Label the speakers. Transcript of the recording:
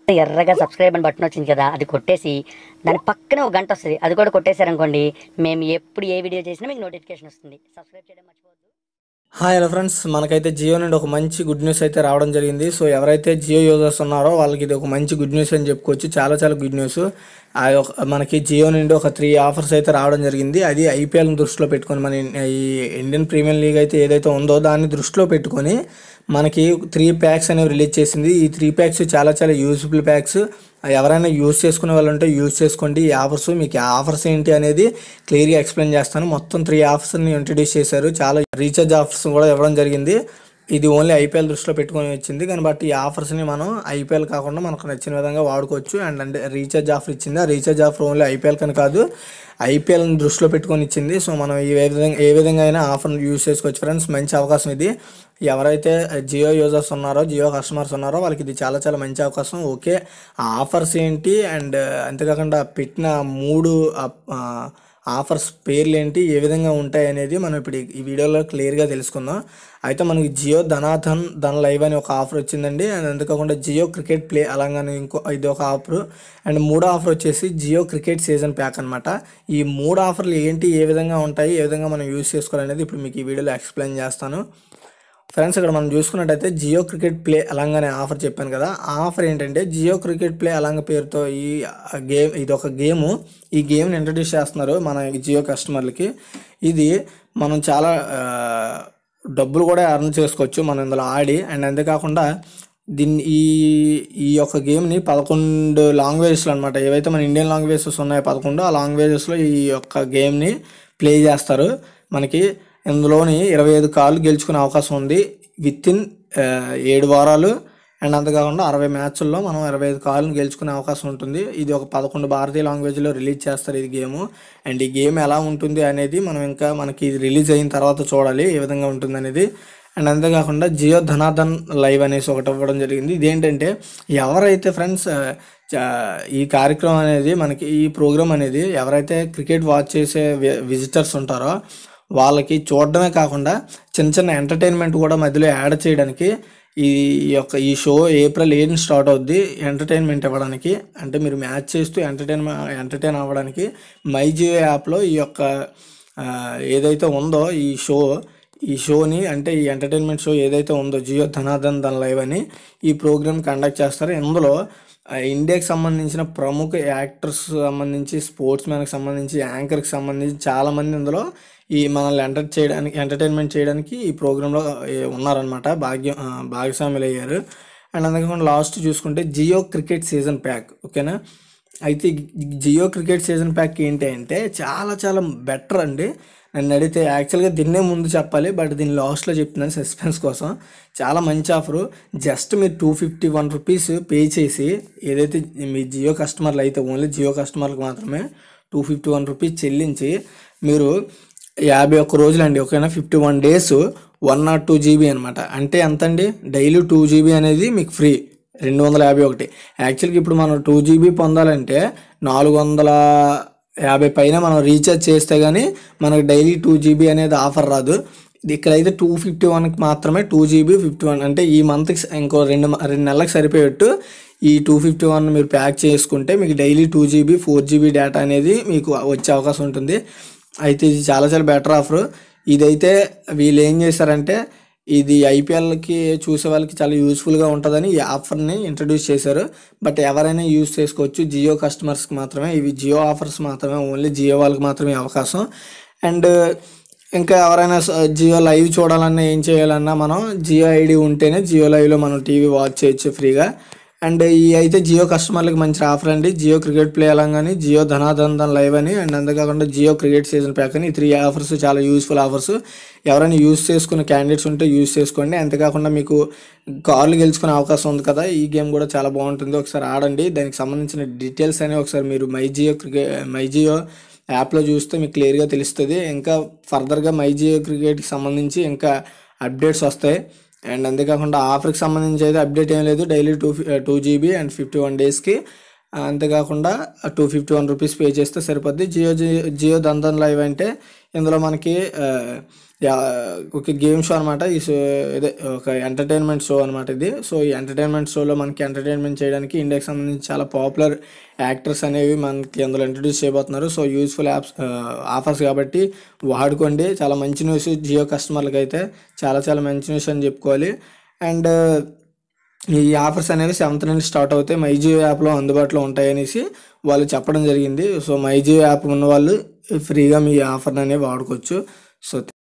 Speaker 1: ఎర్రగా సబ్స్క్రైబ్ అని బటన్ వచ్చింది కదా అది కొట్టేసి దాని పక్కనే ఒక గంట వస్తుంది అది కూడా కొట్టేశారనుకోండి మేము ఎప్పుడు ఏ వీడియో చేసినా మీకు నోటిఫికేషన్ వస్తుంది సబ్స్క్రైబ్ చేయడం మర్చిపోవద్దు
Speaker 2: హాయ్ హలో ఫ్రెండ్స్ మనకైతే జియో నుండి ఒక మంచి గుడ్ న్యూస్ అయితే రావడం జరిగింది సో ఎవరైతే జియో యూజర్స్ ఉన్నారో వాళ్ళకి ఇది ఒక మంచి గుడ్ న్యూస్ అని చెప్పుకోవచ్చు చాలా చాలా గుడ్ న్యూస్ ఆ యొక్క మనకి జియో నుండి ఒక త్రీ ఆఫర్స్ అయితే రావడం జరిగింది అది ఐపీఎల్ దృష్టిలో పెట్టుకొని మన ఇన్- ఈ ఇండియన్ ప్రీమియర్ లీగ్ అయితే ఏదైతే ఉందో దాన్ని దృష్టిలో పెట్టుకొని మనకి త్రీ ప్యాక్స్ అనేవి రిలీజ్ చేసింది ఈ త్రీ ప్యాక్స్ చాలా చాలా యూజ్ఫుల్ ప్యాక్స్ ఎవరైనా యూజ్ చేసుకునే వాళ్ళు ఉంటే యూజ్ చేసుకోండి ఈ ఆఫర్స్ మీకు ఆ ఆఫర్స్ ఏంటి అనేది క్లియర్గా ఎక్స్ప్లెయిన్ చేస్తాను మొత్తం త్రీ ఆఫర్స్ని ఇంట్రడ్యూస్ చేశారు చాలా రీఛార్జ్ ఆఫర్స్ కూడా ఇవ్వడం జరిగింది ఇది ఓన్లీ ఐపీఎల్ దృష్టిలో పెట్టుకొని వచ్చింది కానీ బట్ ఈ ఆఫర్స్ని మనం ఐపీఎల్ కాకుండా మనకు నచ్చిన విధంగా వాడుకోవచ్చు అండ్ అంటే రీఛార్జ్ ఆఫర్ ఇచ్చింది ఆ రీఛార్జ్ ఆఫర్ ఓన్లీ ఐపీఎల్ కని కాదు ఐపీఎల్ని దృష్టిలో పెట్టుకొని ఇచ్చింది సో మనం ఈ ఏ విధంగా ఏ విధంగా అయినా ఆఫర్ని యూజ్ చేసుకోవచ్చు ఫ్రెండ్స్ మంచి అవకాశం ఇది ఎవరైతే జియో యూజర్స్ ఉన్నారో జియో కస్టమర్స్ ఉన్నారో వాళ్ళకి ఇది చాలా చాలా మంచి అవకాశం ఓకే ఆ ఆఫర్స్ ఏంటి అండ్ అంతేకాకుండా పెట్టిన మూడు ఆ, ఆఫర్స్ పేర్లు ఏంటి ఏ విధంగా ఉంటాయి అనేది మనం ఇప్పుడు ఈ- ఈ వీడియోలో క్లియర్గా తెలుసుకుందాం అయితే మనకి జియో ధనాధన్ ధన్ లైవ్ అని ఒక ఆఫర్ వచ్చిందండి అండ్ అంతేకాకుండా జియో క్రికెట్ ప్లే అలాగని ఇంకో ఇది ఒక ఆఫర్ అండ్ మూడో ఆఫర్ వచ్చేసి జియో క్రికెట్ సీజన్ ప్యాక్ అనమాట ఈ మూడు ఆఫర్లు ఏంటి ఏ విధంగా ఉంటాయి ఏ విధంగా మనం యూజ్ చేసుకోవాలనేది ఇప్పుడు మీకు ఈ వీడియోలో ఎక్స్ప్లెయిన్ చేస్తాను ఫ్రెండ్స్ ఇక్కడ మనం చూసుకున్నట్టయితే జియో క్రికెట్ ప్లే అలాంగ్ అనే ఆఫర్ చెప్పాను కదా ఆ ఆఫర్ ఏంటంటే జియో క్రికెట్ ప్లే అలాంగ్ పేరుతో ఈ గేమ్ ఇది ఒక గేమ్ ఈ గేమ్ని ఇంట్రడ్యూస్ చేస్తున్నారు మన జియో కస్టమర్లకి ఇది మనం చాలా ఆ, డబ్బులు కూడా ఎర్న్ చేసుకోవచ్చు మనం ఇందులో ఆడి అండ్ అంతేకాకుండా దీన్ని ఈ ఈ యొక్క గేమ్ని పదకొండు లాంగ్వేజెస్లో అనమాట ఏవైతే మన ఇండియన్ లాంగ్వేజెస్ ఉన్నాయో పదకొండు ఆ లాంగ్వేజెస్లో ఈ యొక్క గేమ్ని ప్లే చేస్తారు మనకి ఇందులోని ఇరవై ఐదు కార్లు గెలుచుకునే అవకాశం ఉంది విత్ ఇన్ ఏడు వారాలు అండ్ అంతేకాకుండా అరవై మ్యాచ్ల్లో మనం ఇరవై ఐదు కార్లను గెలుచుకునే అవకాశం ఉంటుంది ఇది ఒక పదకొండు భారతీయ లాంగ్వేజ్లో రిలీజ్ చేస్తారు ఇది గేమ్ అండ్ ఈ గేమ్ ఎలా ఉంటుంది అనేది మనం ఇంకా మనకి ఇది రిలీజ్ అయిన తర్వాత చూడాలి ఏ విధంగా ఉంటుంది అనేది అండ్ అంతేకాకుండా జియో ధనాధన్ లైవ్ అనేసి ఒకటి ఇవ్వడం జరిగింది ఇదేంటంటే ఎవరైతే ఫ్రెండ్స్ ఈ కార్యక్రమం అనేది మనకి ఈ ప్రోగ్రామ్ అనేది ఎవరైతే క్రికెట్ వాచ్ చేసే విజిటర్స్ ఉంటారో వాళ్ళకి చూడడమే కాకుండా చిన్న చిన్న ఎంటర్టైన్మెంట్ కూడా మధ్యలో యాడ్ చేయడానికి ఈ యొక్క ఈ షో ఏప్రిల్ ఏడు స్టార్ట్ అవుద్ది ఎంటర్టైన్మెంట్ ఇవ్వడానికి అంటే మీరు మ్యాచ్ చేస్తూ ఎంటర్టైన్మెంట్ ఎంటర్టైన్ అవ్వడానికి మై జియో యాప్లో ఈ యొక్క ఆ, ఏదైతే ఉందో ఈ షో ఈ షోని అంటే ఈ ఎంటర్టైన్మెంట్ షో ఏదైతే ఉందో జియో ధనాధన్ ధన్ లైవ్ అని ఈ ప్రోగ్రామ్ కండక్ట్ చేస్తారు ఇందులో ఆ, ఇండియాకి సంబంధించిన ప్రముఖ యాక్టర్స్ సంబంధించి స్పోర్ట్స్ మ్యాన్కి సంబంధించి యాంకర్కి సంబంధించి చాలామంది ఇందులో ఈ మనల్ని ఎంటర్ చేయడానికి ఎంటర్టైన్మెంట్ చేయడానికి ఈ ప్రోగ్రాంలో ఉన్నారనమాట భాగ్యం ఆ, భాగస్వాములు అయ్యారు అండ్ అందుకని లాస్ట్ చూసుకుంటే జియో క్రికెట్ సీజన్ ప్యాక్ ఓకేనా అయితే ఈ జియో క్రికెట్ సీజన్ ప్యాక్ ఏంటి అంటే చాలా చాలా బెటర్ అండి నన్ను అడిగితే యాక్చువల్గా దీన్నే ముందు చెప్పాలి బట్ దీని లాస్ట్లో చెప్తున్నాను సస్పెన్స్ కోసం చాలా మంచి ఆఫరు జస్ట్ మీరు two fifty one rupees pay చేసి ఏదైతే మీ జియో కస్టమర్లు అయితే ఓన్లీ జియో కస్టమర్లకు మాత్రమే టూ ఫిఫ్టీ వన్ రూపీస్ చెల్లించి మీరు యాభై ఒక్క రోజులండి ఓకేనా fifty one days one not two GB అనమాట అంటే ఎంత అండి డైలీ టూ జీబీ అనేది మీకు ఫ్రీ రెండు వందల యాభై ఒకటి యాక్చువల్గా ఇప్పుడు మనం టూ జీబీ పొందాలంటే నాలుగు వందల యాభై పైన మనం రీఛార్జ్ చేస్తే కానీ మనకు డైలీ టూ జీబీ అనేది ఆఫర్ రాదు ఇది ఇక్కడైతే టూ ఫిఫ్టీ వన్కి మాత్రమే టూ జీబీ ఫిఫ్టీ వన్ అంటే ఈ మంత్కి ఇంకో రెండు మ- రెండు నెలలకు సరిపోయేట్టు ఈ టూ ఫిఫ్టీ వన్ మీరు ప్యాక్ చేసుకుంటే మీకు daily two GB four GB data అనేది మీకు వచ్చే అవకాశం ఉంటుంది అయితే ఇది చాలా చాలా బెటర్ ఆఫర్ ఇదైతే వీళ్ళు ఏం చేశారంటే ఇది ఐపీఎల్కి చూసే వాళ్ళకి చాలా యూస్ఫుల్గా ఉంటుందని ఈ ఆఫర్ని ఇంట్రడ్యూస్ చేశారు బట్ ఎవరైనా యూస్ చేసుకోవచ్చు జియో కస్టమర్స్కి మాత్రమే ఇవి జియో ఆఫర్స్ మాత్రమే ఓన్లీ జియో వాళ్ళకి మాత్రమే ఈ అవకాశం అండ్ ఇంకా ఎవరైనా స- జియో లైవ్ చూడాలన్నా ఏం చేయాలన్నా మనం జియో ఐడి ఉంటేనే జియో లైవ్లో మనం టీవీ వాచ్ చేయొచ్చు ఫ్రీగా అండ్ ఈ అయితే జియో కస్టమర్లకు మంచి ఆఫర్ అండి జియో క్రికెట్ ప్లే అలాగని జియో ధనాధన్ ధన్ లైవ్ అని అండ్ అంతేకాకుండా జియో క్రికెట్ సీజన్ ప్యాక్ అని ఈ త్రీ ఆఫర్స్ చాలా యూస్ఫుల్ ఆఫర్స్ ఎవరైనా యూస్ చేసుకున్న క్యాండిడేట్స్ ఉంటే యూస్ చేసుకోండి అంతేకాకుండా మీకు కార్లు గెలుచుకునే అవకాశం ఉంది కదా ఈ గేమ్ కూడా చాలా బాగుంటుంది ఒకసారి ఆడండి దానికి సంబంధించిన డీటెయిల్స్ అనేవి ఒకసారి మీరు My Jio cricket My Jio యాప్లో చూస్తే మీకు క్లియర్గా తెలుస్తుంది ఇంకా ఫర్దర్గా మై జియో క్రికెట్కి సంబంధించి ఇంకా అప్డేట్స్ వస్తాయి అండ్ అంతేకాకుండా ఆఫర్కి సంబంధించి అయితే అప్డేట్ ఏం లేదు daily two two GB and fifty one డేస్కి అంతేకాకుండా two fifty one rupees pay చేస్తే సరిపోద్ది Jio Jio Jio Dhandan live అంటే ఇందులో మనకి ఆ, యా- ఒక గేమ్ షో అనమాట ఈ షో ఇదే ఒక ఎంటర్టైన్మెంట్ షో అనమాట ఇది సో ఈ ఎంటర్టైన్మెంట్ షోలో మనకి ఎంటర్టైన్మెంట్ చేయడానికి ఇండియాకి సంబంధించి చాలా పాపులర్ యాక్టర్స్ అనేవి మనకి అందులో ఇంట్రడ్యూస్ చేయబోతున్నారు సో యూస్ఫుల్ యాప్స్ ఆఫర్స్ కాబట్టి వాడుకోండి చాలా మంచి న్యూస్ జియో కస్టమర్లకి అయితే చాలా చాలా మంచి న్యూస్ అని చెప్పుకోవాలి అండ్ ఈ ఆఫర్స్ అనేవి సెవెంత్ నుండి స్టార్ట్ అవుతాయి మై జియో యాప్లో అందుబాటులో ఉంటాయి అనేసి వాళ్ళు చెప్పడం జరిగింది సో మై జియో యాప్ ఉన్న వాళ్ళు ఫ్రీగా మీ ఆఫర్ అనేవి వాడుకోవచ్చు సో